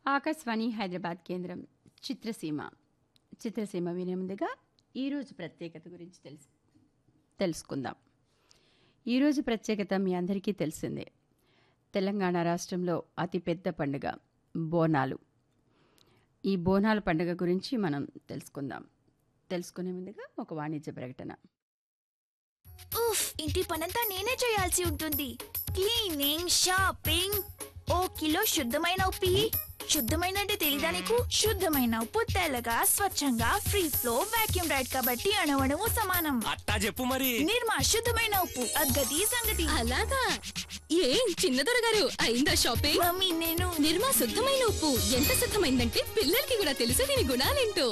ఆకాశవాణి హైదరాబాద్ కేంద్రం చిత్రసీమ చిత్రసీమ వినే ముందుగా ఈరోజు ప్రత్యేకత గురించి తెలుసు తెలుసుకుందాం ఈరోజు ప్రత్యేకత మీ అందరికీ తెలిసిందే తెలంగాణ రాష్ట్రంలో అతిపెద్ద పండుగ బోనాలు ఈ బోనాల పండుగ గురించి మనం తెలుసుకుందాం తెలుసుకునే ముందుగా ఒక వాణిజ్య ప్రకటన ఉఫ్ ఇంటి పనంతా నేనే చేయాల్సి ఉంటుంది క్లీనింగ్ షాపింగ్ ఓ కిలో శుద్ధమైన ఉప్పి శుద్ధమైన అంటే తెలీదా నీకు శుద్ధమైన ఉప్పు తెల్లగా స్వచ్ఛంగా ఫ్రీ ఫ్లో వాక్యూమ్ రైడ్ కాబట్టి అణవణము సమానం అట్టా చెప్పు మరి నిర్మా శుద్ధమైన ఉప్పు అగ్గది సంగతి అలాగా ఏం చిన్నదొర గారు అయిందా షాపింగ్ మమ్మీ నేను నిర్మా శుద్ధమైన ఉప్పు ఎంత శుద్ధమైందంటే పిల్లలకి కూడా తెలుసు దీని గుణాలేంటో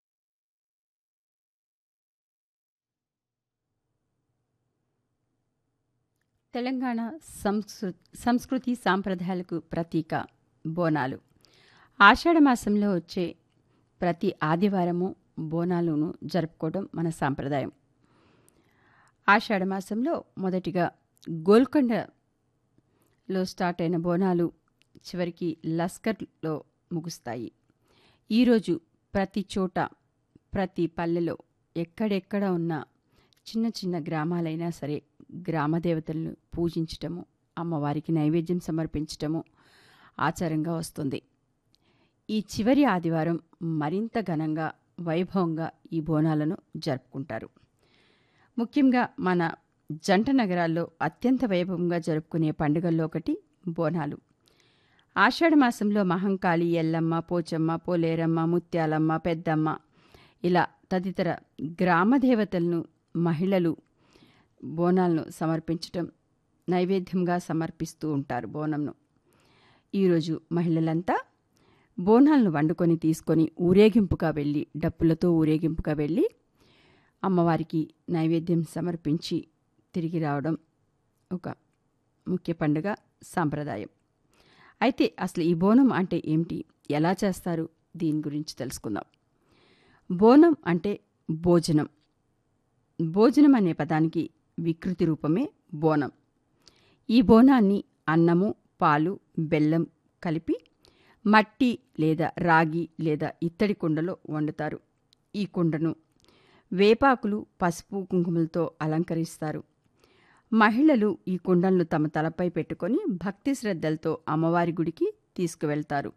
తెలంగాణ సంస్కృ సంస్కృతి సాంప్రదాయాలకు ప్రతీక బోనాలు ఆషాఢ మాసంలో వచ్చే ప్రతి ఆదివారము బోనాలను జరుపుకోవడం మన సాంప్రదాయం ఆషాఢ మాసంలో మొదటిగా గోల్కొండలో స్టార్ట్ అయిన బోనాలు చివరికి లస్కర్లో ముగుస్తాయి ఈరోజు ప్రతి చోట ప్రతి పల్లెలో ఎక్కడెక్కడ ఉన్న చిన్న చిన్న గ్రామాలైనా సరే గ్రామదేవతలను పూజించటము అమ్మవారికి నైవేద్యం సమర్పించటము ఆచారంగా వస్తుంది ఈ చివరి ఆదివారం మరింత ఘనంగా వైభవంగా ఈ బోనాలను జరుపుకుంటారు ముఖ్యంగా మన జంట నగరాల్లో అత్యంత వైభవంగా జరుపుకునే పండుగల్లో ఒకటి బోనాలు ఆషాఢ మాసంలో మహంకాళి ఎల్లమ్మ పోచమ్మ పోలేరమ్మ ముత్యాలమ్మ పెద్దమ్మ ఇలా తదితర గ్రామదేవతలను మహిళలు బోనాలను సమర్పించటం నైవేద్యంగా సమర్పిస్తూ ఉంటారు బోనంను ఈరోజు మహిళలంతా బోనాలను వండుకొని తీసుకొని ఊరేగింపుగా వెళ్ళి డప్పులతో ఊరేగింపుగా వెళ్ళి అమ్మవారికి నైవేద్యం సమర్పించి తిరిగి రావడం ఒక ముఖ్య పండుగ సాంప్రదాయం అయితే అసలు ఈ బోనం అంటే ఏమిటి ఎలా చేస్తారు దీని గురించి తెలుసుకుందాం బోనం అంటే భోజనం భోజనం అనే పదానికి వికృతి రూపమే బోనం ఈ బోనాన్ని అన్నము పాలు బెల్లం కలిపి మట్టి లేదా రాగి లేదా ఇత్తడి కుండలో వండుతారు ఈ కుండను వేపాకులు పసుపు కుంకుమలతో అలంకరిస్తారు మహిళలు ఈ కుండలను తమ తలపై పెట్టుకొని భక్తి శ్రద్ధలతో అమ్మవారి గుడికి తీసుకువెళ్తారు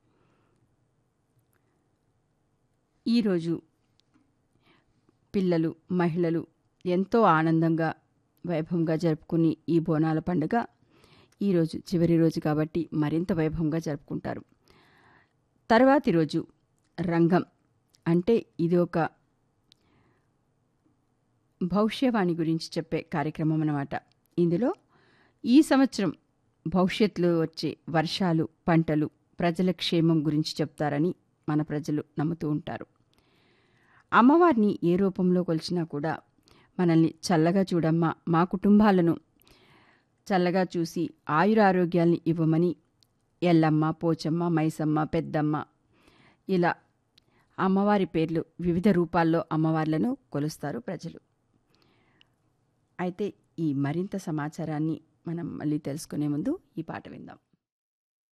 ఈరోజు పిల్లలు మహిళలు ఎంతో ఆనందంగా వైభవంగా జరుపుకుని ఈ బోనాల పండుగ ఈరోజు చివరి రోజు కాబట్టి మరింత వైభవంగా జరుపుకుంటారు తర్వాతి రోజు రంగం అంటే ఇది ఒక భవిష్యవాణి గురించి చెప్పే కార్యక్రమం అన్నమాట ఇందులో ఈ సంవత్సరం భవిష్యత్తులో వచ్చే వర్షాలు పంటలు ప్రజల క్షేమం గురించి చెప్తారని మన ప్రజలు నమ్ముతూ ఉంటారు అమ్మవారిని ఏ రూపంలో కొలిచినా కూడా మనల్ని చల్లగా చూడమ్మా మా కుటుంబాలను చల్లగా చూసి ఆయురారోగ్యాల్ని ఇవ్వమని ఎల్లమ్మ పోచమ్మ మైసమ్మ పెద్దమ్మ ఇలా అమ్మవారి పేర్లు వివిధ రూపాల్లో అమ్మవార్లను కొలుస్తారు ప్రజలు అయితే ఈ మరింత సమాచారాన్ని మనం మళ్ళీ తెలుసుకునే ముందు ఈ పాట విందాం